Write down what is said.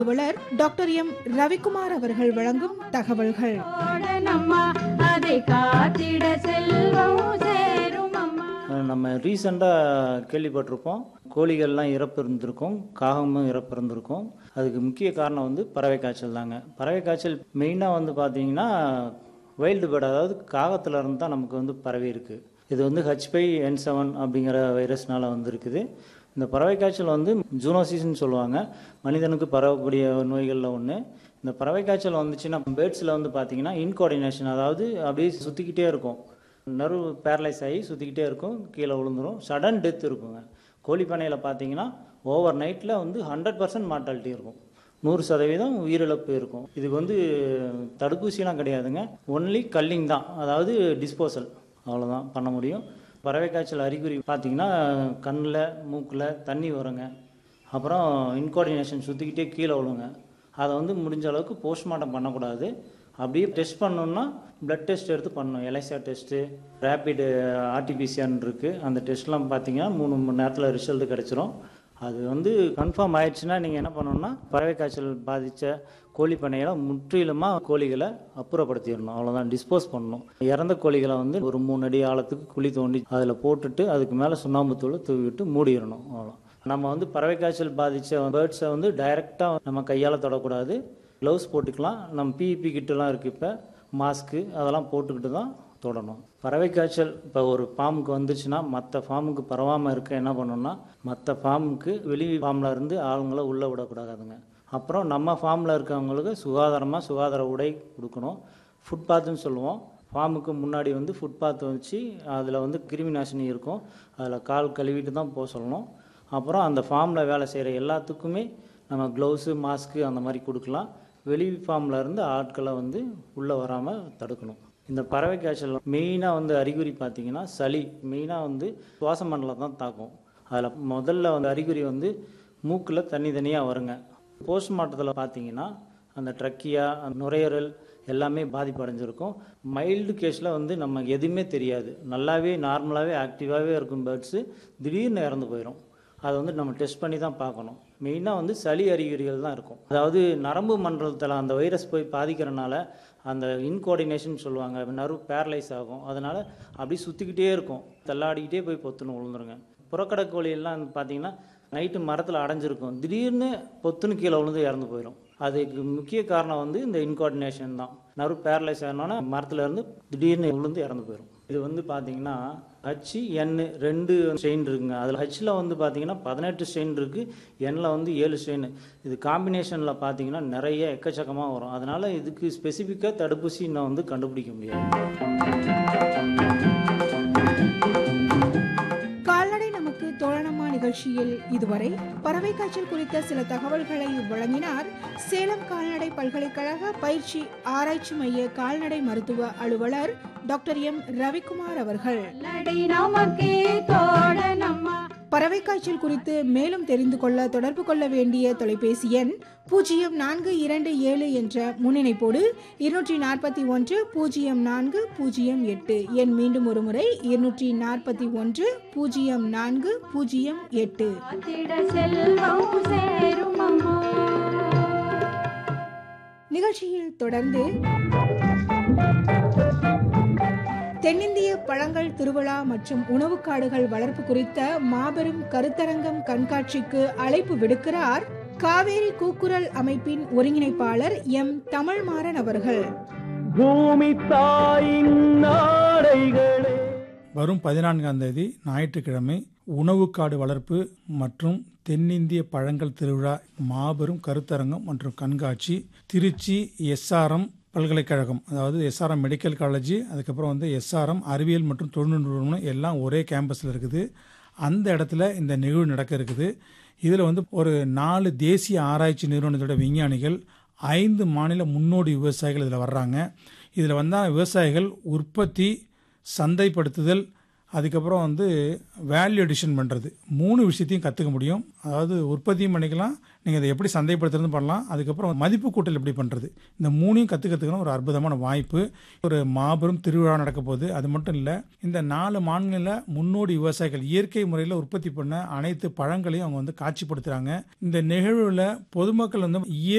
அலுவலர் doctor M Ravikumar அவர்கள் வழங்கும் தகவல்கள் ஓடனம்மா அதை காத்திட செல்வம் சேரும் அம்மா நம்ம ரீசெண்டாக கேள்விப்பட்டிருப்போம் கோழிகள்லாம் இறப்பு இருந்திருக்கும் காகமும் இறப்பு இருந்திருக்கும் அதுக்கு முக்கிய காரணம் வந்து பறவை காய்ச்சல் தாங்க பறவை காய்ச்சல் மெயினாக வந்து பார்த்தீங்கன்னா வைல்டு பேர்டு அதாவது காகத்துல இருந்து தான் நமக்கு வந்து பரவி இருக்கு இது வந்து ஹெச்பை என் செவன் அப்படிங்கிற வைரஸ்னால வந்திருக்குது இந்த பறவை காய்ச்சல் வந்து ஜூனோசிஸ்ன்னு சொல்லுவாங்க மனிதனுக்கு பரவக்கூடிய நோய்களில் ஒன்று இந்த பறவை காய்ச்சல் வந்துச்சுன்னா பேர்ட்ஸில் வந்து பார்த்தீங்கன்னா இன்கோஆர்டினேஷன் அதாவது அப்படியே சுற்றிக்கிட்டே இருக்கும் நர்வு பேரலைஸ் ஆகி சுற்றிக்கிட்டே இருக்கும் கீழே விழுந்துரும் சடன் டெத் இருக்குங்க கோழி பண்ணையில் பார்த்தீங்கன்னா ஓவர் நைட்டில் வந்து ஹண்ட்ரட் பர்சன்ட் மார்ட்டாலிட்டி இருக்கும் நூறு சதவீதம் உயிரிழப்பு இருக்கும் இதுக்கு வந்து தடுப்பூசிலாம் கிடையாதுங்க ஒன்லி கல்லிங் தான் அதாவது டிஸ்போசல் அவ்வளோதான் பண்ண முடியும் பறவை காய்ச்சல் அறிகுறி பார்த்தீங்கன்னா கண்ணில் மூக்கில் தண்ணி வருங்க அப்புறம் இன்கோஆர்டினேஷன் சுற்றிக்கிட்டே கீழே விழுங்க அதை வந்து முடிஞ்ச அளவுக்கு போஸ்ட்மார்ட்டம் பண்ணக்கூடாது அப்படியே டெஸ்ட் பண்ணணும்னா பிளட் டெஸ்ட் எடுத்து பண்ணணும் எலைசா டெஸ்ட்டு ரேபிடு ஆர்டிபிசிஆர்னு இருக்குது அந்த டெஸ்ட்லாம் பார்த்தீங்கன்னா மூணு மணி நேரத்தில் ரிசல்ட் கிடச்சிரும் அது வந்து கன்ஃபார்ம் ஆயிடுச்சுன்னா நீங்கள் என்ன பண்ணணும்னா பறவை காய்ச்சல் பாதித்த கோழி பண்ணைகளை முற்றிலுமாக கோழிகளை அப்புறப்படுத்திடணும் அவ்வளோதான் டிஸ்போஸ் பண்ணணும் இறந்த கோழிகளை வந்து ஒரு மூணு அடி ஆழத்துக்கு குழி தோண்டி அதில் போட்டுட்டு அதுக்கு மேலே சுண்ணாம்புத்தூள் தூவிட்டு மூடிடணும் அவ்வளோ நம்ம வந்து பறவை காய்ச்சல் பாதித்த பேர்ட்ஸை வந்து டைரெக்டாக நம்ம கையால் தொடக்கூடாது க்ளவுஸ் போட்டுக்கலாம் நம்ம பிஇபி கிட்டலாம் இருக்குது இப்போ மாஸ்க்கு அதெல்லாம் போட்டுக்கிட்டு தான் தொடணும் பறவை காய்ச்சல் இப்போ ஒரு ஃபார்முக்கு வந்துச்சுன்னா மற்ற ஃபார்முக்கு பரவாமல் இருக்க என்ன பண்ணணும்னா மற்ற ஃபார்முக்கு வெளி ஃபார்மில் இருந்து ஆளுங்களை உள்ளே விடக்கூடாதுங்க அப்புறம் நம்ம ஃபார்மில் இருக்கவங்களுக்கு சுகாதாரமாக சுகாதார உடை கொடுக்கணும் ஃபுட்பாத்துன்னு சொல்லுவோம் ஃபார்முக்கு முன்னாடி வந்து ஃபுட்பாத் வச்சு அதில் வந்து கிருமி நாசினி இருக்கும் அதில் கால் கழுவிட்டு தான் போக சொல்லணும் அப்புறம் அந்த ஃபார்மில் வேலை செய்கிற எல்லாத்துக்குமே நம்ம க்ளவுஸு மாஸ்க்கு அந்த மாதிரி கொடுக்கலாம் வெளி ஃபார்மில் இருந்து ஆட்களை வந்து உள்ளே வராமல் தடுக்கணும் இந்த பறவை காய்ச்சல் மெயினாக வந்து அறிகுறி பார்த்தீங்கன்னா சளி மெயினாக வந்து சுவாச மண்டலம் தான் தாக்கும் அதில் முதல்ல வந்து அறிகுறி வந்து மூக்கில் தண்ணி தனியாக வருங்க போஸ்ட்மார்ட்டத்தில் பார்த்தீங்கன்னா அந்த ட்ரக்கியா அந்த நுரையீரல் எல்லாமே பாதிப்பு அடைஞ்சிருக்கும் மைல்டு கேஸில் வந்து நம்ம எதுவுமே தெரியாது நல்லாவே நார்மலாகவே ஆக்டிவாகவே இருக்கும் பேர்ட்ஸு திடீர்னு இறந்து போயிடும் அதை வந்து நம்ம டெஸ்ட் பண்ணி தான் பார்க்கணும் மெயினாக வந்து சளி அறிகுறிகள் தான் இருக்கும் அதாவது நரம்பு மண்டலத்தில் அந்த வைரஸ் போய் பாதிக்கிறனால அந்த இன்கோஆர்டினேஷன் சொல்லுவாங்க நர்வு பேரலைஸ் ஆகும் அதனால் அப்படி சுற்றிக்கிட்டே இருக்கும் தள்ளாடிக்கிட்டே போய் பொத்துன்னு விழுந்துருங்க புறக்கடை கோழியெல்லாம் பார்த்தீங்கன்னா நைட்டு மரத்தில் அடைஞ்சிருக்கும் திடீர்னு பொத்துன்னு கீழே விழுந்து இறந்து போயிடும் அதுக்கு முக்கிய காரணம் வந்து இந்த இன்கோஆர்டினேஷன் தான் நர்வு பேரலைஸ் ஆனோன்னா மரத்துல இருந்து திடீர்னு விழுந்து இறந்து போயிடும் இது வந்து பார்த்தீங்கன்னா ஹச் என் ரெண்டு ஸ்ட்ரெயின் இருக்குங்க அதில் ஹச்சில் வந்து பார்த்தீங்கன்னா பதினெட்டு ஸ்ட்ரெயின் இருக்குது எண்ணில் வந்து ஏழு ஸ்ட்ரெயின் இது காம்பினேஷனில் பார்த்தீங்கன்னா நிறைய எக்கச்சக்கமாக வரும் அதனால் இதுக்கு ஸ்பெசிஃபிக்காக தடுப்பூசி இன்னும் வந்து கண்டுபிடிக்க முடியாது கால்நடை நமக்கு தோழனமா நிகழ்ச்சியில் இதுவரை பறவை காய்ச்சல் குறித்த சில தகவல்களை வழங்கினார் சேலம் கால்நடை பல்கலைக்கழக பயிற்சி ஆராய்ச்சி மைய கால்நடை மருத்துவ அலுவலர் டாக்டர் எம் ரவிக்குமார் அவர்கள் லடி நமக்கே தோடனம்மா பறவை காய்ச்சல் குறித்து மேலும் தெரிந்து கொள்ள தொடர்பு கொள்ள வேண்டிய தொலைபேசி எண் பூஜ்ஜியம் நான்கு இரண்டு ஏழு என்ற முன்னிணைப்போடு இருநூற்றி நாற்பத்தி ஒன்று பூஜ்ஜியம் நான்கு பூஜ்ஜியம் எட்டு எண் மீண்டும் ஒரு முறை இருநூற்றி நாற்பத்தி ஒன்று பூஜ்ஜியம் நான்கு பூஜ்ஜியம் எட்டு காத்திட செல்வம் சேரும் அம்மா நிகழ்ச்சியில் தொடர்ந்து தென்னிந்திய பழங்கள் திருவிழா மற்றும் உணவுக் காடுகள் வளர்ப்பு குறித்த மாபெரும் கருத்தரங்கம் கண்காட்சிக்கு அழைப்பு விடுக்கிறார் காவேரி கூக்குரல் அமைப்பின் ஒருங்கிணைப்பாளர் எம் தமிழ்மாறன் அவர்கள் பூமி தாயின் நாடைகளே வரும் பதினான்காம் தேதி ஞாயிற்றுக்கிழமை உணவுக்காடு வளர்ப்பு மற்றும் தென்னிந்திய பழங்கள் திருவிழா மாபெரும் கருத்தரங்கம் மற்றும் கண்காட்சி திருச்சி எஸ்ஆர்எம் பல்கலைக்கழகம் அதாவது எஸ்ஆர்எம் மெடிக்கல் காலேஜ் அதுக்கப்புறம் வந்து எஸ்ஆர்எம் அறிவியல் மற்றும் தொழில்நுட்ப நிறுவனம் எல்லாம் ஒரே கேம்பஸில் இருக்குது அந்த இடத்துல இந்த நிகழ்வு நடக்க இருக்குது இதில் வந்து ஒரு நாலு தேசிய ஆராய்ச்சி நிறுவனத்தோட விஞ்ஞானிகள் ஐந்து மாநில முன்னோடி விவசாயிகள் இதில் வர்றாங்க இதில் வந்தால் விவசாயிகள் உற்பத்தி சந்தைப்படுத்துதல் அதுக்கப்புறம் வந்து வேல்யூ அடிஷன் பண்ணுறது மூணு விஷயத்தையும் கற்றுக்க முடியும் அதாவது உற்பத்தியும் பண்ணிக்கலாம் நீங்கள் இதை எப்படி சந்தைப்படுத்துறது பண்ணலாம் அதுக்கப்புறம் மதிப்பு கூட்டல் எப்படி பண்ணுறது இந்த மூணையும் கற்றுக்கிறதுக்கான ஒரு அற்புதமான வாய்ப்பு ஒரு மாபெரும் திருவிழா நடக்க போகுது அது மட்டும் இல்லை இந்த நாலு மாநில முன்னோடி விவசாயிகள் இயற்கை முறையில் உற்பத்தி பண்ண அனைத்து பழங்களையும் அவங்க வந்து காட்சிப்படுத்துகிறாங்க இந்த நிகழ்வில் பொதுமக்கள் வந்து இயற்கை